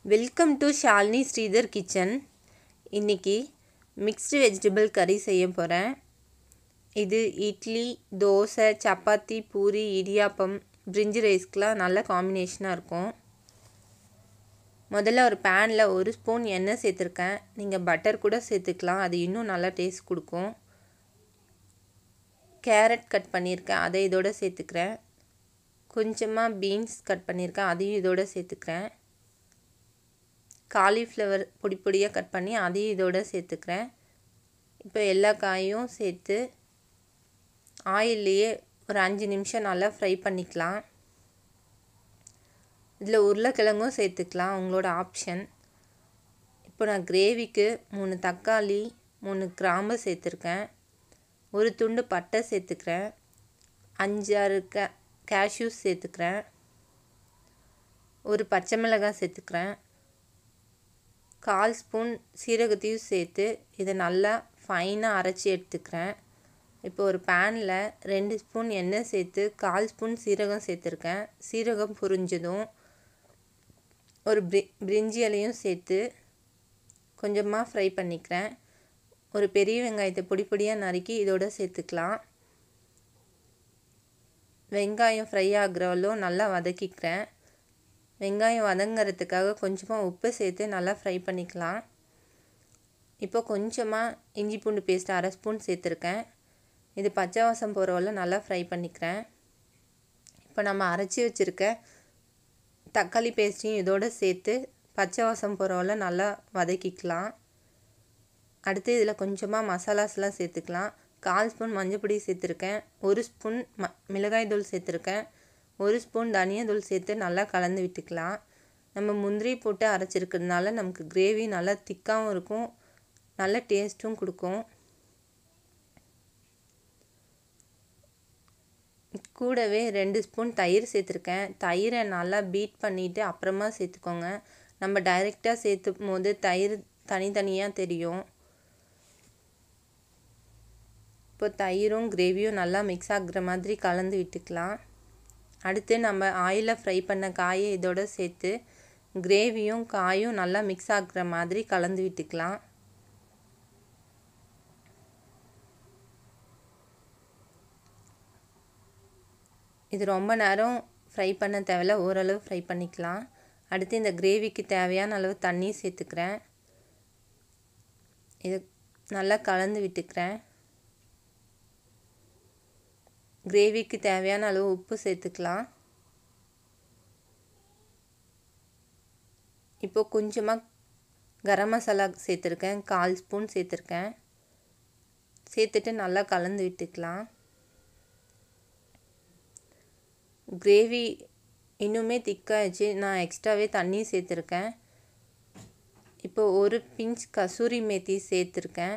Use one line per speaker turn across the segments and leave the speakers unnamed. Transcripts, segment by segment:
welcome to Shalini Sridhar kitchen இன்றைக்கி mixed vegetable கறி செய்ய போகிறேன் இது இட்லி தோசை சப்பாத்தி பூரி இடியாப்பம் பிரிஞ்சி ரைஸ்க்கெலாம் நல்ல காம்பினேஷனாக இருக்கும் முதல்ல ஒரு பேனில் ஒரு ஸ்பூன் எண்ணெய் சேர்த்துருக்கேன் நீங்கள் பட்டர் கூட சேர்த்துக்கலாம் அது இன்னும் நல்லா டேஸ்ட் கொடுக்கும் கேரட் கட் பண்ணியிருக்கேன் அதை இதோட சேர்த்துக்கிறேன் கொஞ்சமாக பீன்ஸ் கட் பண்ணியிருக்கேன் அதையும் இதோட சேர்த்துக்கிறேன் காலிஃப்ளவர் பொடி பொடியாக கட் பண்ணி அதையும் இதோட சேர்த்துக்கிறேன் இப்போ எல்லா காயும் சேர்த்து ஆயில்லையே ஒரு அஞ்சு நிமிஷம் நல்லா ஃப்ரை பண்ணிக்கலாம் இதில் உருளைக்கிழங்கும் சேர்த்துக்கலாம் உங்களோட ஆப்ஷன் இப்போ நான் கிரேவிக்கு மூணு தக்காளி மூணு கிராம்பு சேர்த்துருக்கேன் ஒரு துண்டு பட்டை சேர்த்துக்கிறேன் அஞ்சாறு க கேஷ்யூஸ் சேர்த்துக்கிறேன் ஒரு பச்சை மிளகாய் சேர்த்துக்கிறேன் கால் ஸ்பூன் சீரகத்தையும் சேர்த்து இதை நல்லா ஃபைனாக அரைச்சி எடுத்துக்கிறேன் இப்போ ஒரு பேனில் ரெண்டு ஸ்பூன் எண்ணெய் சேர்த்து கால் ஸ்பூன் சீரகம் சேர்த்துருக்கேன் சீரகம் புரிஞ்சதும் ஒரு பிரி பிரிஞ்சி இலையும் சேர்த்து கொஞ்சமாக ஃப்ரை பண்ணிக்கிறேன் ஒரு பெரிய வெங்காயத்தை பொடி பொடியாக நறுக்கி இதோட சேர்த்துக்கலாம் வெங்காயம் ஃப்ரை ஆகிறவளும் நல்லா வதக்கிக்கிறேன் வெங்காயம் வதங்கிறதுக்காக கொஞ்சமாக உப்பு சேர்த்து நல்லா ஃப்ரை பண்ணிக்கலாம் இப்போ கொஞ்சமாக இஞ்சி பூண்டு பேஸ்ட் அரை ஸ்பூன் சேர்த்துருக்கேன் இது பச்சை வாசம் போகிறவள நல்லா ஃப்ரை பண்ணிக்கிறேன் இப்போ நம்ம அரைச்சி வச்சுருக்க தக்காளி பேஸ்ட்டையும் இதோடு சேர்த்து பச்சை வாசம் போகிறவள நல்லா வதக்கிக்கலாம் அடுத்து இதில் கொஞ்சமாக மசாலாஸ்லாம் சேர்த்துக்கலாம் கால் ஸ்பூன் மஞ்சள் சேர்த்துருக்கேன் ஒரு ஸ்பூன் ம மிளகாய் தூள் சேர்த்துருக்கேன் ஒரு ஸ்பூன் தனியாத்தூள் சேர்த்து நல்லா கலந்து விட்டுக்கலாம் நம்ம முந்திரி போட்டு அரைச்சிருக்கிறதுனால நமக்கு கிரேவி நல்லா திக்காகவும் இருக்கும் நல்ல டேஸ்ட்டும் கொடுக்கும் கூடவே ரெண்டு ஸ்பூன் தயிர் சேர்த்துருக்கேன் தயிரை நல்லா பீட் பண்ணிவிட்டு அப்புறமா சேர்த்துக்கோங்க நம்ம டைரெக்டாக சேர்த்தும் போது தயிர் தனித்தனியாக தெரியும் இப்போ தயிரும் கிரேவியும் நல்லா மிக்ஸ் ஆகுற மாதிரி கலந்து விட்டுக்கலாம் அடுத்து நம்ம ஆயிலில் ஃப்ரை பண்ண காயை இதோட சேர்த்து கிரேவியும் காயும் நல்லா மிக்ஸ் ஆகுற மாதிரி கலந்து விட்டுக்கலாம் இது ரொம்ப நேரம் ஃப்ரை பண்ண தேவையில்ல ஓரளவு ஃப்ரை பண்ணிக்கலாம் அடுத்து இந்த கிரேவிக்கு தேவையான அளவு தண்ணி சேர்த்துக்கிறேன் இது நல்லா கலந்து விட்டுக்கிறேன் கிரேவிக்கு தேவையான அளவு உப்பு சேர்த்துக்கலாம் இப்போது கொஞ்சமாக கரம் மசாலா சேர்த்துருக்கேன் கால் ஸ்பூன் சேர்த்துருக்கேன் சேர்த்துட்டு நல்லா கலந்து விட்டுக்கலாம் கிரேவி இன்னுமே திக்காகிடுச்சு நான் எக்ஸ்ட்ராவே தண்ணி சேர்த்துருக்கேன் இப்போ ஒரு பிஞ்ச் கசூரி மேத்தி சேர்த்துருக்கேன்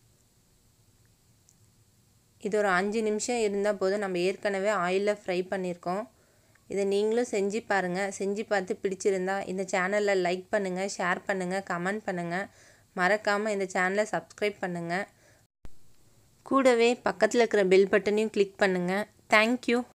இது ஒரு அஞ்சு நிமிஷம் இருந்தால் போதும் நம்ம ஏற்கனவே ஆயிலில் ஃப்ரை பண்ணியிருக்கோம் இதை நீங்களும் செஞ்சு பாருங்கள் செஞ்சு பார்த்து பிடிச்சிருந்தா இந்த சேனலில் லைக் பண்ணுங்கள் ஷேர் பண்ணுங்கள் கமெண்ட் பண்ணுங்கள் மறக்காமல் இந்த சேனலை சப்ஸ்கிரைப் பண்ணுங்கள் கூடவே பக்கத்தில் இருக்கிற பெல் பட்டனையும் கிளிக் பண்ணுங்கள் தேங்க்யூ